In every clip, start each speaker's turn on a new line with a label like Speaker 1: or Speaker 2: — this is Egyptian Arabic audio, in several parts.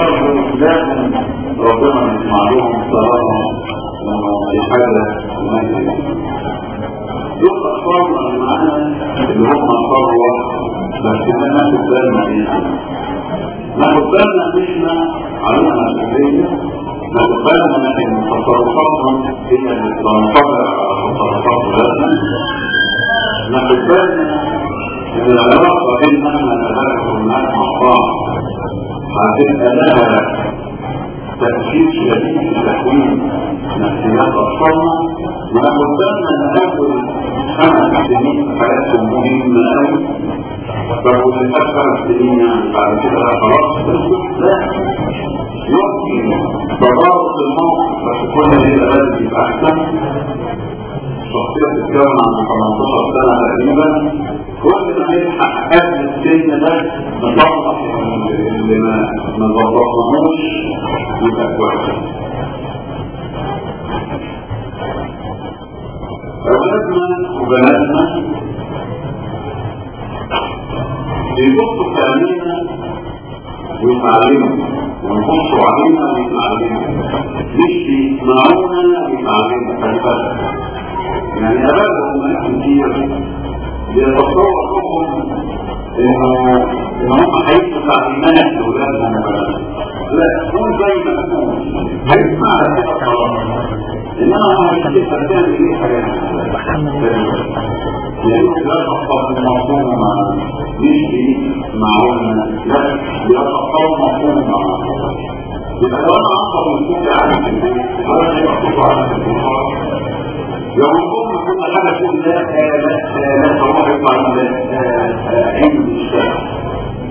Speaker 1: برضه لازم ربنا يسمع لهم صلاة في حاجة دول أطفال معانا اللي هم ثروة بس ما ناخد بالنا منها ناخد بالنا ان احنا علينا مسؤولية ناخد بالنا ان تصرفاتهم هي اللي تنطبق على تصرفات ولادنا ناخد بالنا ان العلاقة بين احنا نتبارك والناس مع بعض هتبقى لها تأثير شديد في تكوين نفسيات أطفالنا وناخد بالنا ان اول خمس سنين في حياتهم مهمة قوي طب واللي فات خمس سنين يعني بعد كده خلاص لا يمكن تضارب الموقف بس كل ليلة لازم يبقى أحسن الشخصية بتتكون عن 18 سنة تقريبا كل ما يلحق قبل السن ده نطلع اللي ما ما ظبطناهوش يبقى كويس أولادنا وبناتنا بيبصوا في عينينا ويتعلموا ونبصوا علينا ويتعلموا مش بيسمعونا ويتعلموا خلي بالك يعني أبدا كتير بيتصور لهم إنه إن هم هيبقوا تعليمات لأولادهم وبناتهم لا تكون زي ما تكون هيسمع كده خلاص إنما هو مش هتبقى تعمل إيه حاجات لأنه لا تخطط المفهوم مش معلومة لا بيتخطط مفهوم يبقى لو أنا أخطر من كل عالم في البيت ولا هيبقى خطوة على الكفار لو الأم كل حاجة تقول لا لا لا تروح يطلع من علم الشارع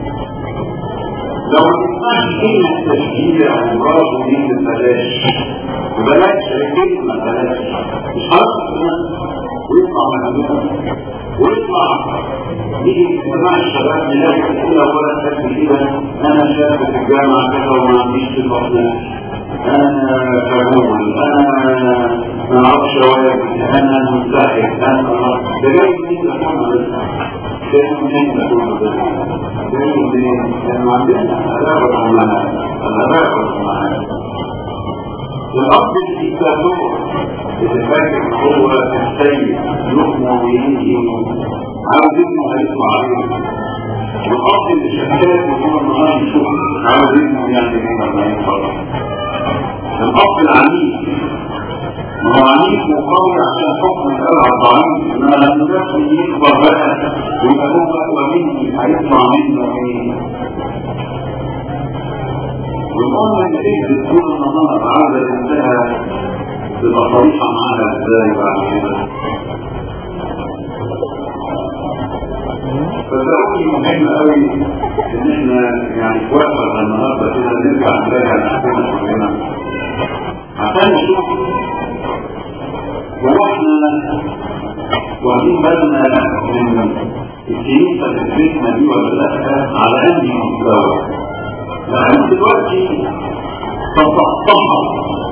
Speaker 1: لو ما تسمعش كلمة تشجيع ومراد دي ببلاش ببلاش كلمة ببلاش مش خلاص ويطلع مهمة ويطلع يجي اجتماع الشباب نلاقي الأولى ولا تكفي كده أنا شاب في الجامعة كذا وما عنديش صفات أنا كهول أنا ما أعرفش واجب أنا منتهك أنا ده جاي منين ده كله جاي منين ده كله ده جاي منين؟ لأنه عندنا علاقة معانا علاقة معانا الأب الديكتاتور اللي فاكر ان هو السيد يحمى ويجي عاوز ابنه هيطلع عليه والأب اللي شكاك وهو النهار يشوف عاوز ابنه يعمل ايه لما يكبر الأب العنيف ما هو عنيف وقوي عشان حكم الألعى الضعيف إنما لما يكبر يكبر بقى ويبقى هو أقوى مني هيطلع منه ايه والأمة اللي تجد طول النهار عاوزة تنتهى تبقى صريحة معاها ازاي بعد كده فده مهم قوي ان احنا يعني في وقت النهارده كده نرجع نراجع نفسنا كلنا عشان نشوف هو احنا واخدين بالنا من الكنيسه اللي في بيتنا دي ولا لا على انهي مستوى يعني دلوقتي تتطهر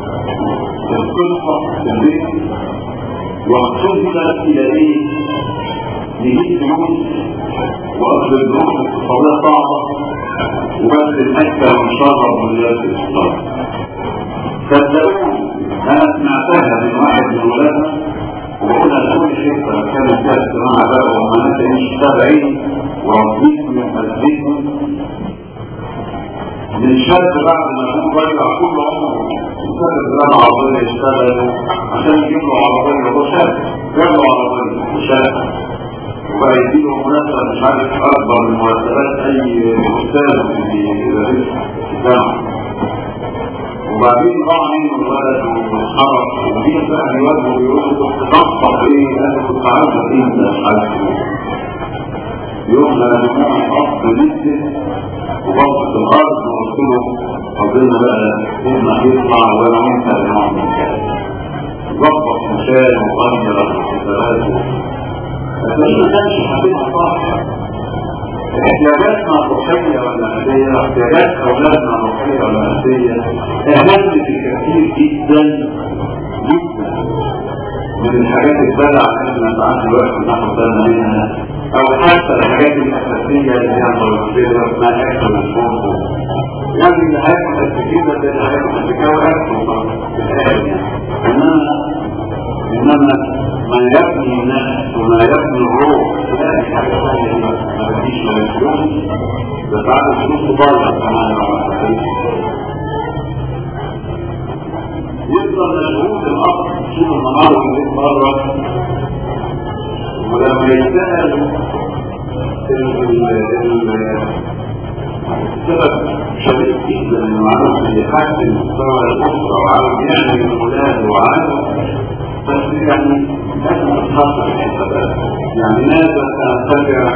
Speaker 1: القصة في البيت واقتصدت إلى إيه؟ نجيب فلوس وأصل الظروف الاقتصادية صعبة وبس الأكل والشرب والناس الاقتصاد صدقوني أنا سمعتها من واحد من ولادنا وقلنا لكل شركة كانت فيها اجتماع بقى وما مش تابعين وربيكم يحبسكم من شاب بعد ما يكون ضيع كل عمره يسافر بلاد عربية يشتغل عشان يجيب له عربية هو شاب جاب له عربية وشاب وبقى يديله مناسبة مش عارف أكبر من مرتبات أي أستاذ في الجامعة وبعدين ضاع منه الولد واتحرك ودي بقى بيواجهه ويقول كنت تنصح ايه انا كنت عارفه ايه مش عارف ايه يوم لما يكون الأب نزل وبصت الأرض وقلت له ربنا بقى ابنك يطلع وأنا وأنت اللي نعمل كده ظبط مشان وغير الحسابات لكن ما كانش حبيبها صح احتياجاتنا الروحية والنفسية احتياجات أولادنا الروحية والنفسية أهم بكثير جدا جدا من الحاجات البدع اللي احنا ساعات دلوقتي بناخد بالنا منها او حتى الحاجات الاساسيه اللي هي الموجوده ما اكثر من فوق يعني اللي هياكل السكينه ده اللي هياكل السكينه وياكل انما انما ما يبني النفس وما يبني الروح لا دي حاجه ثانيه ما فيش لا فلوس ده بعد الفلوس بره كمان يفضل مشهور الأرض شوف المناظر اللي بره ولما يسأل السبب شديد جدا انه عاوز يحسن مستوى الاسره وعاوز يعمل الولاد وعاوز بس يعني لازم تتحط في الحسابات يعني ماذا سأستطيع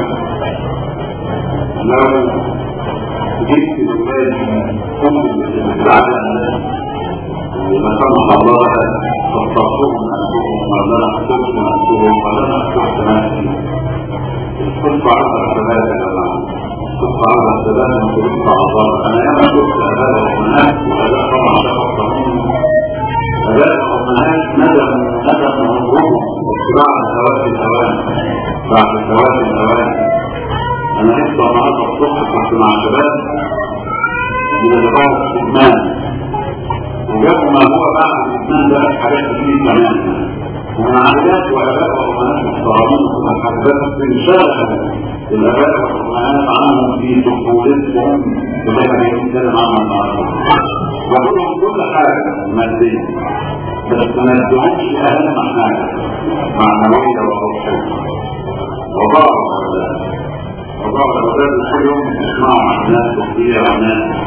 Speaker 1: لو جبت الولاد كل العدد وما سمح الله فاستغفرهم انفسهم ولا نحسبهم انفسهم ولا نحسب نفسي الصدق على الثبات يا جماعه الصدق على الثبات من كل اعذار انا ياما شفت اباء وامهات واباء طبعا شخص صغير اباء وامهات ندم ندم عمرهم اتباع ثوات الاوان بعد ثوات الاوان انا لسه النهارده الصبح كنت مع شباب من اللي بعض الادمان وجابوا ما هو بعد الإسلام ده حاجات كتير كمان ومن عائلات وآباء وأمهات محترمين ومحبات انشغل الآباء والأمهات عنهم في طفولتهم وده كان يتكلم عنها النهارده وكلهم كل حاجة مادية بس ما ادهمش أهم حاجة معنوية وروحية وضعوا الأولاد وضعوا الأولاد كل يوم يسمعوا عن ناس كتير عن ناس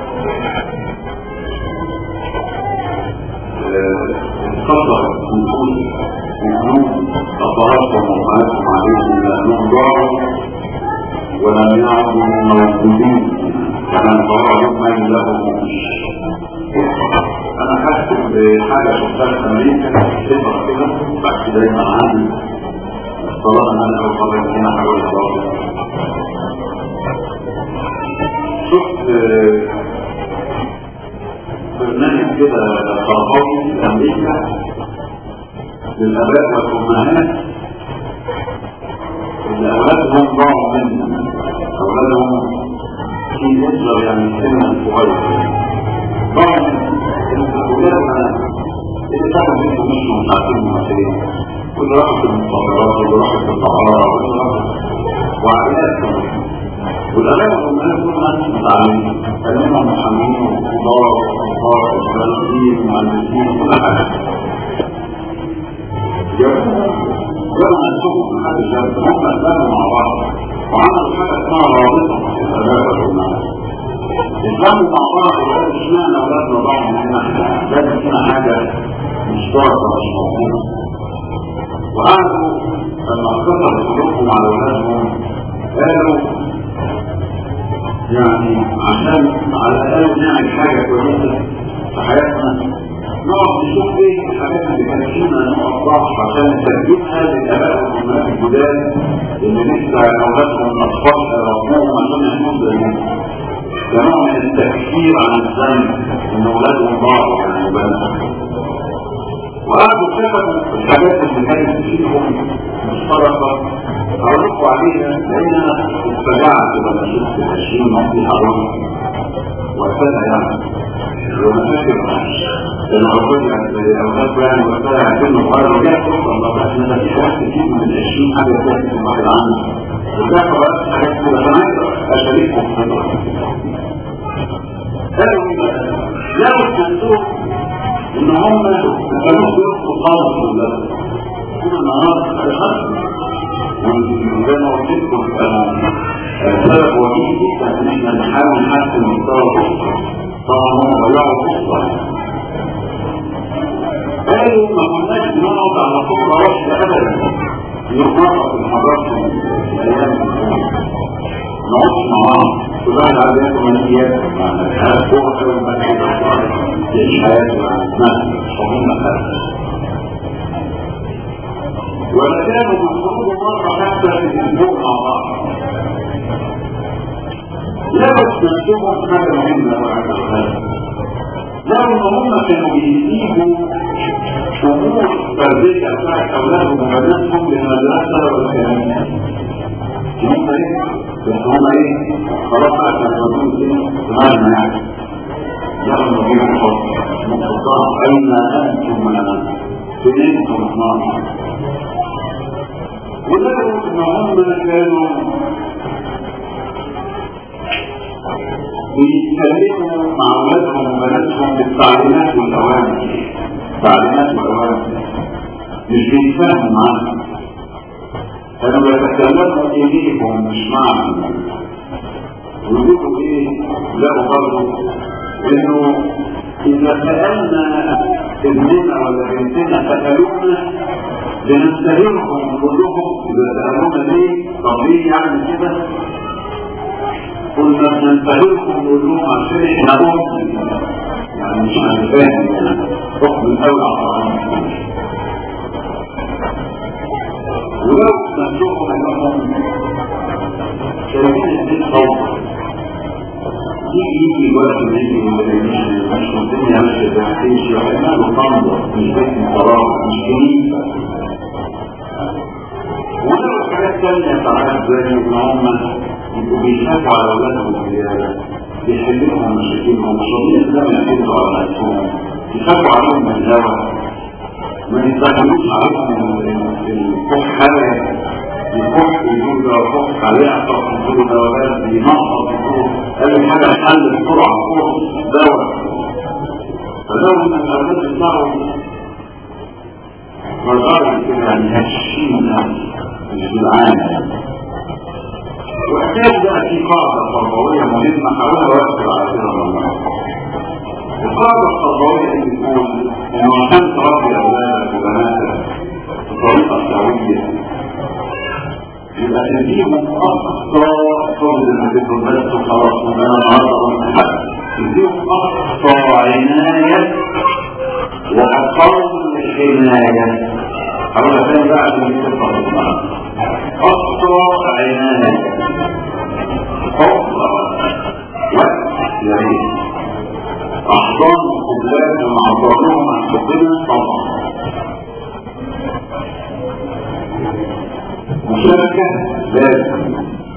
Speaker 1: خطر نفوس نفوس أطرافهم وقعاتهم عليهم لأنهم ضاعوا ولم يعدوا موجودين كما ضاعوا ما لهم أنا حاسس بحاجة شفتها في أمريكا صفر كده بعد كده يبقى عندي الصلاة أنا أول مرة هنا حوالي الضابط شفت برنامج كده تربوي في امريكا للاباء والامهات اللي اولادهم ضاعوا منهم اولادهم في يصغر يعني سنا صغير ضاعوا منهم اولادنا اللي كانوا بيجوا منهم مش عارفين المسؤولين واللي راحوا في المخابرات واللي راحوا في الطهاره واللي راحوا وعائلات كمان والأباء والأمهات دول ناس متعلمين كلامهم محامين وكبار وكبار ومدرسين ومهندسين وكل حاجة جابوا نفسهم من حد شاب هم أسلموا مع بعض وعملوا حاجة اسمها رابطة الأباء والأمهات اسلموا مع بعض وقالوا اشمعنى أولادنا ضاعوا مننا لازم فينا حاجة مشتركة مش موجودة وقعدوا لما اتصل قلوبهم على أولادهم قالوا يعني عشان على الأقل نعمل حاجة كويسة في حياتنا نقعد نشوف ايه الحاجات اللي كانت فينا نقعد ضعف عشان نترجمها للآباء والأمهات الجداد اللي لسه أولادهم الأطفال ربهم عشان يعملوا زيهم كنوع من التفكير عن الذنب إن أولادهم ضاعوا يعني وبنات وقعدوا كتبوا الحاجات اللي كانت فيهم مشتركة أعرفوا عليها لأن أنا اتفجعت لما شفت العشرين مصري حرام وقتها يعني وأنا فاكر لأن أقول يعني الأولاد يعني وقتها عشان صغير رجعت قلت الله بس أنا في حاجات كتير من العشرين حاجة كانت في الواحد عنه وده قرأت حاجات كده أنا عايز أشارككم في الخبرة قالوا إيه بقى؟ لو كنتم ان هم كانوا بيرفضوا خالص الولاد طول النهار الخلق وزي ما قلت لكم السبب وجيه جدا ان احنا نحاول نحسن مستوى الاسره طبعا هم ضيعوا الاسره قالوا ما كناش بنقعد على سفره واحده ابدا نتناقش في المحاضرات في الايام نقعدش مع بعض كل واحد عايز ياكل ملكيات معنا الحياه فوق قوي الملكيات يعيش حياته مع الناس صميم خالص ولا كانوا بيخرجوا مرة حتى في الأسبوع مع بعض لا بس نفسهم حاجة مهمة وعلى الخير لو ان هم كانوا بيسيبوا امور التربية بتاعت اولادهم وبناتهم للمدرسة والكلام هم ايه بس هم ايه خلاص عشان يقولوا ايه سمعنا يعني يلا نجيب الحب مقطع اين انتم فين انتم اصنام ولكن ان هم كانوا بيتكلموا مع اولادهم وبناتهم بالتعليمات والاوامر تعليمات واوامر مش بيتفاهموا معاهم كانوا يتكلموا اليهم مش معهم ويقولوا ايه لا برضه انه اذا سالنا ابننا ولا بنتنا سالونا بنستهلهم نقول لهم اذا سالونا ليه طب ليه يعني كده كنا بنستهلكم نقول لهم عشان احنا ممكن يعني مش هنفهم يعني حكم الاولى على ولو نشوفهم انهم شايفين الدين خوفا يجي يجي الوقت اللي يجي مش الدنيا ماشيه زي ما تمشي وحنا له طنطا مش بيت صراحه مش كنيسه ولو حاجات ثانيه ساعات زي ان هم يبقوا بيخافوا على اولادهم زياده بيحللهم مشاكلهم مش راضيين لا يعتمدوا على نفسهم يخافوا عليهم من الهوى ما يستخدموش عليهم الكحة الكح يقول ده كح هيعطف يقول ده ولاد ينقص يقول اي حاجة حل بسرعة فوق دواء فلو ان الاولاد يطلعوا مظاهر كده يعني هشين الناس مش بالعام واحتاج بقى في قاعدة تربوية مهمة حاولها وأكثر على كده والله القاعدة التربوية اللي بتقول إنه عشان تربي أولادك وبناتك بطريقة سوية يبقى تديهم أقصى فرض إنك تكون بس وخلاص وأنا النهارده قلت حد تديهم أقصى عناية وأقل حماية حاول أفهم بقى عشان تفهم أقصى عناية أقصى وقت يا ريت أحضان الأولاد ومعبرهم عن حبنا طبعا مشاركة لازم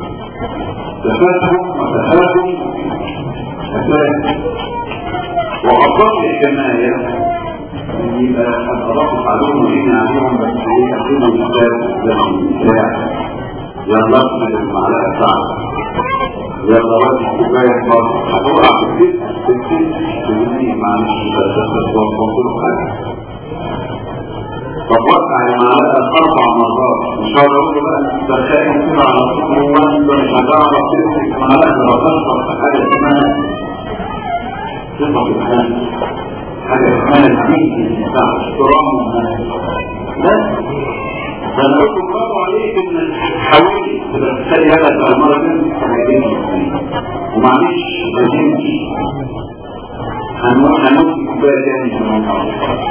Speaker 1: تفاهم وتفاهم أساس وأفضل الحماية يبقى أترفق عليهم وإن عليهم بس إيه أكونوا الأساس لهم ساعة يلا أصبر المعلقة ساعة يلا وقت كوباية خالص هتقع في البيت تبتدي تقولي معلش بس وصلت حاجة طب وقع المعلقة أربع مرات مش هقدر أقول بقى أنت خايف كده على طول وأنت مش هتعرف تمسك معلقة لو تشرب في حاجة اسمها صفة الحال حاجة اسمها الدين بتاع احترام الناس لا ده انا قلت برافو عليك ان حاولي تبقى تخلي هذا المره دي ومعلش ما تمشي هنروح هنوصل كوبايه تاني في الموضوع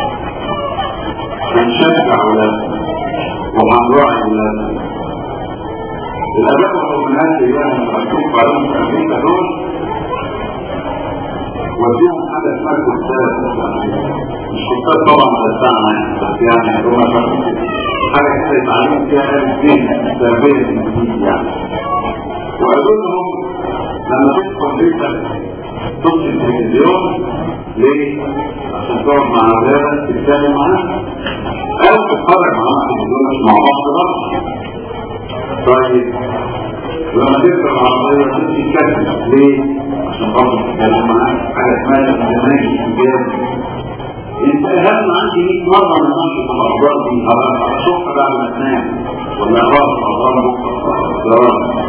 Speaker 1: هنشجع اولادنا وهنراعي اولادنا الاباء والامهات اللي انا مكتوب عليهم في امريكا دول وديهم حاجه اسمها كتاب مش كتاب طبعا بتاعنا بس يعني هم حاجه كده يتعلموا فيها الدين التربيه الانجليزيه يعني وقالوا لهم لما تدخل بيتك تطفي التلفزيون ليه؟ عشان تقعد مع اولادك تتكلم معاهم او تتفرج معاهم في التلفزيون مش مع بعض بقى طيب لما تركب العربية تتكلم ليه؟ عشان خاطر تتكلم معاك حاجة اسمها البرنامج الإنجازي انت اهم عندي 100 مرة من نشرة الأخبار دي هشوفها بعد ما تنام ولا أقرأ الأخبار بكرة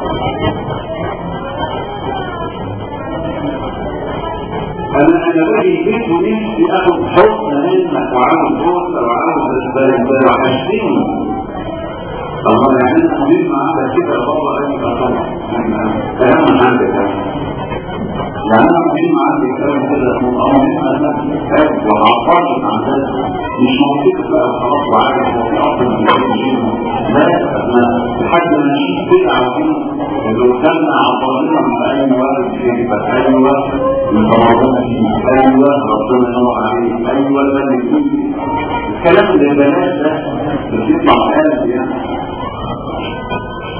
Speaker 1: أنا أنا باجي البيت ونفسي آخد حكم منك وعاوز فرصة وعاوز أنت وحشتني طب ما يعني أنت مهم عندك كده والله أنت طبعا أهم حاجة يعني أنا مهم عندي كلام كده مهم عندك وعبرت عن ذلك مش موجود بقى خلاص وعارف هو في أصل من لا أنا لحد ما نشيل كده عارفين لو كان عبرنا من أي وقت في أي وقت من رمضان أيوة ربنا ينور عليك أيوة ده اللي يكون الكلام اللي بلاش ده بيطلع قلب يعني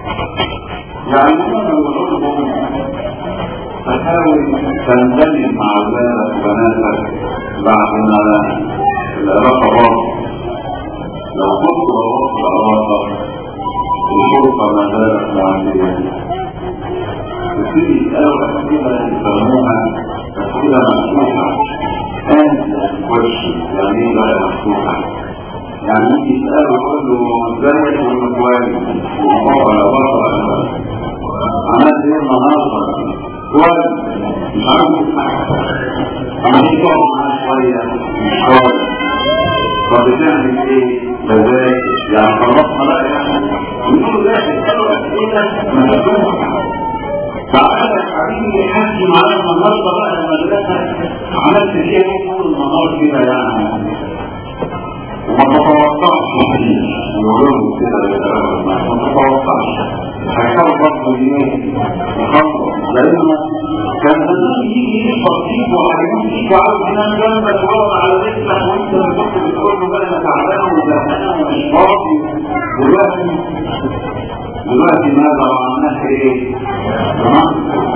Speaker 1: يعني هم بيقولوا تحاول تندمج مع اولادك وبناتك بعد ما العلاقه باظت لو كنت بوظت العلاقه الشرطه ما زالت معديه تبتدي يسالوا اسئله يسموها اسئله مفتوحه and question يعني ايه بقى مفتوحه يعني يجي يسأله يقول له ازيك يقول له كويس وهو على بطل عملت ايه النهارده؟ كويس مش عارف عمال تقعد معاه شويه مش قادر طب بتعمل ايه؟ بذاكر يعني خلصنا بقى يعني يقول له ده تسأله اسئله مفتوحه تعالى يا حبيبي حكي معايا النهارده بقى المدرسه عملت فيها ايه طول النهار كده يعني وما تتوقعش يقولوا كده ما تتوقعش هيحاول برضه ايه يخلص لانه كان زمان يجي يشرب فيك وهيموت فيك وعاوز ينام جنبك ويقعد على رجلك وانت كنت بتقول له بقى انا تعبان وزهقان ومش فاضي دلوقتي دلوقتي ماذا عملناه ايه؟ تمام؟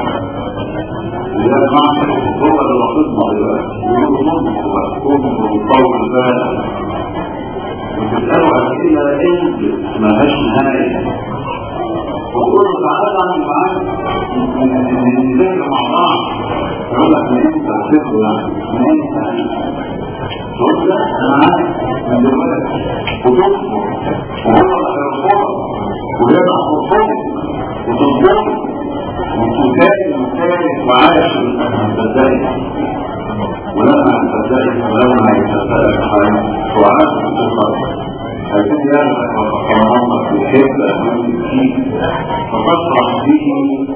Speaker 1: إذا ما هو اللي رافضنا دلوقتي يقولوا نظم ويحكموا ويطول بالك وتسألوا أسئلة انجز ما لهاش نهاية وقول له تعالى اعمل معاك نذاكر مع بعض يقول لك من انت تفكر يعني من انت تقول لا انا عارف من دلوقتي وتكفر وهو اللي هيرفضك ويضع خطوط وتنظر وتكافئ وتكافئ وعايش ازاي ولما تصدقك ولما يتصدقك حاجة وعاد تتصدق هيكون يعلمك وتتمنى في الحبة فيه فتفرح به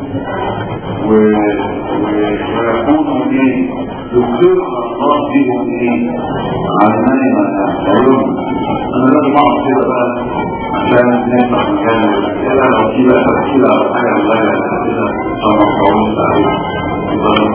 Speaker 1: ويكون ايه يكثر الله بهم ايه عالمان ما يحتاجون انا لازم اقعد كده بقى عشان نفتح مكان الاسئله لو في بقى تفصيل او حاجه الله يسألها فما تطولش عليها